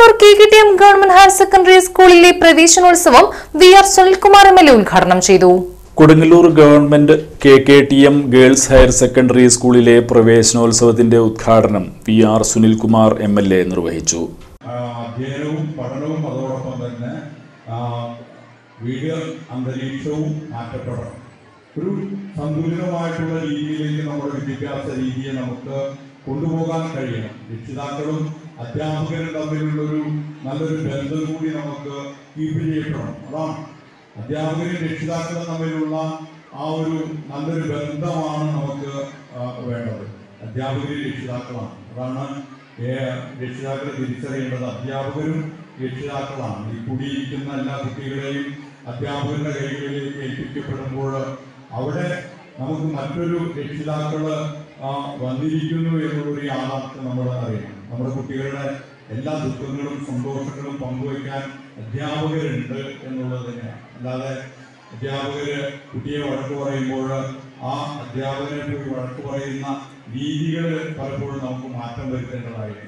Kodungallur K K T M government higher secondary സ്കൂളിലെ പ്രവേശനോത്സവം V R Sunilkumar M L A ഉദ്ഘാടനം ചെയ്തു Kodungallur government K K T M girls higher secondary സ്കൂളിലെ പ്രവേശനോത്സവത്തിന്റെ ഉദ്ഘാടനം V R Sunilkumar M L A നിർവഹിച്ചു ആ, അധ്യയനവും പഠനവും അതോടൊപ്പം തന്നെ ആ, വീഡിയോ അന്തരീക്ഷവും മാറ്റപ്പെടണം ഒരു സന്തുലിതമായിട്ടുള്ള രീതിയിലേക്ക് നമ്മുടെ വിദ്യാഭ്യാസ രീതിയെ നമുക്ക് കൊണ്ടുപോകാൻ കഴിയണം രക്ഷിതാക്കളും അധ്യാപകരും തമ്മിലുള്ളൊരു നല്ലൊരു ബന്ധം കൂടി നമുക്ക് കീപ്പ് ചെയ്യപ്പെടണം അതാണ് അധ്യാപകരും രക്ഷിതാക്കളും തമ്മിലുള്ള ആ ഒരു നല്ലൊരു ബന്ധമാണ് നമുക്ക് ആ, വേണ്ടത് അധ്യാപകരും രക്ഷിതാക്കളാണ് അതാണ് ഏ- രക്ഷിതാക്കൾ തിരിച്ചറിയേണ്ടത് അധ്യാപകരും രക്ഷിതാക്കളാണ് ഈ കുടിയിരിക്കുന്ന എല്ലാ കുട്ടികളെയും അധ്യാപകരുടെ കൈകളിലേക്ക് ഏൽപ്പിക്കപ്പെടുമ്പോൾ അവിടെ നമുക്ക് മറ്റൊരു രക്ഷിതാക്കള് ആ, വന്നിരിക്കുന്നു എന്നുള്ളൊരു യാഥാർത്ഥ്യം നമ്മൾ അറിയണം നമ്മുടെ കുട്ടികളുടെ എല്ലാ ദുഃഖങ്ങളും സന്തോഷങ്ങളും പങ്കുവയ്ക്കാൻ അധ്യാപകരുണ്ട് എന്നുള്ളത് തന്നെയാണ് അല്ലാതെ അധ്യാപകര് കുട്ടിയെ വഴക്ക് പറയുമ്പോൾ ആ അധ്യാപകനെ പോയി വഴക്ക് പറയുന്ന രീതികൾ പലപ്പോഴും നമുക്ക് മാറ്റം വരുത്തേണ്ടതായിരുന്നു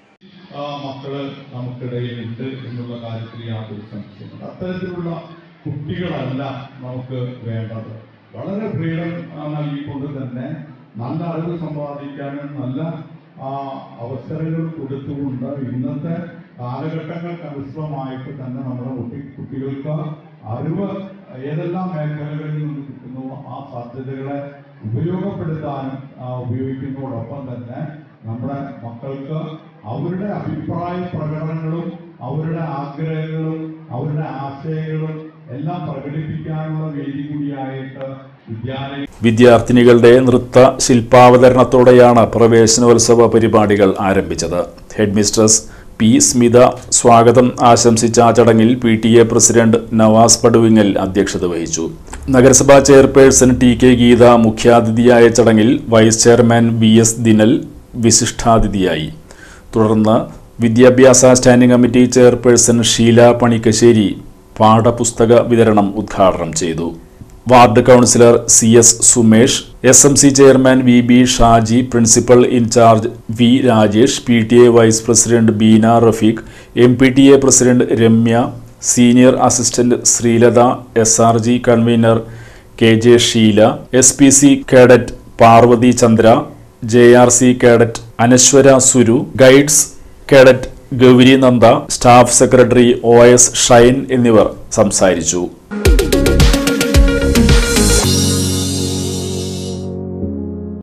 ആ മക്കള് നമുക്കിടയിലുണ്ട് എന്നുള്ള കാര്യത്തിൽ യാതൊരു സംശയമില്ല അത്തരത്തിലുള്ള കുട്ടികളല്ല നമുക്ക് വേണ്ടത് വളരെ ഫ്രീഡം നൽകിക്കൊണ്ട് തന്നെ നല്ല അറിവ് സമ്പാദിക്കാനും നല്ല ആ, അവസരങ്ങൾ കൊടുത്തുകൊണ്ട് ഇന്നത്തെ കാലഘട്ടങ്ങൾക്ക് അനുസൃതമായിട്ട് തന്നെ നമ്മുടെ കുട്ടി കുട്ടികൾക്ക് അറിവ് ഏതെല്ലാം മേഖലകളിൽ നിന്ന് കിട്ടുന്നു ആ സാധ്യതകളെ ഉപയോഗപ്പെടുത്താനും ആ, ഉപയോഗിക്കുന്നതോടൊപ്പം തന്നെ നമ്മുടെ മക്കൾക്ക് അവരുടെ അഭിപ്രായ പ്രകടനങ്ങളും അവരുടെ ആഗ്രഹങ്ങളും അവരുടെ ആശയങ്ങളും എല്ലാം പ്രകടിപ്പിക്കാനുള്ള വേദി കൂടിയായിട്ട് വിദ്യാലയം വിദ്യാർത്ഥിനികളുടെ നൃത്ത ശില്പാവതരണത്തോടെയാണ് പ്രവേശനോത്സവ പരിപാടികൾ ആരംഭിച്ചത് ഹെഡ് മിസ്ട്രസ് പി സ്മിത സ്വാഗതം ആശംസിച്ച ചടങ്ങിൽ P T A president Navas Paduvingal അധ്യക്ഷത വഹിച്ചു നഗരസഭാ ചെയർപേഴ്സൺ ടി കെ ഗീത മുഖ്യാതിഥിയായ ചടങ്ങിൽ vice chairman V S Dinal വിശിഷ്ടാതിഥിയായി തുടർന്ന് വിദ്യാഭ്യാസ standing committee chairperson Sheela Panikkassery പാഠപുസ്തക വിതരണം ഉദ്ഘാടനം ചെയ്തു ward councillor C S Sumesh S M C chairman V B Shaji principal in charge V Rajesh P T A vice president Beena Rafeeq M P T A president Ramya senior assistant Sreelatha S R G convener K J Sheela S P C cadet Parvathy Chandra J R C cadet Anaswara Suru guides cadet Gowri Nanda staff secretary O S Shine എന്നിവർ സംസാരിച്ചു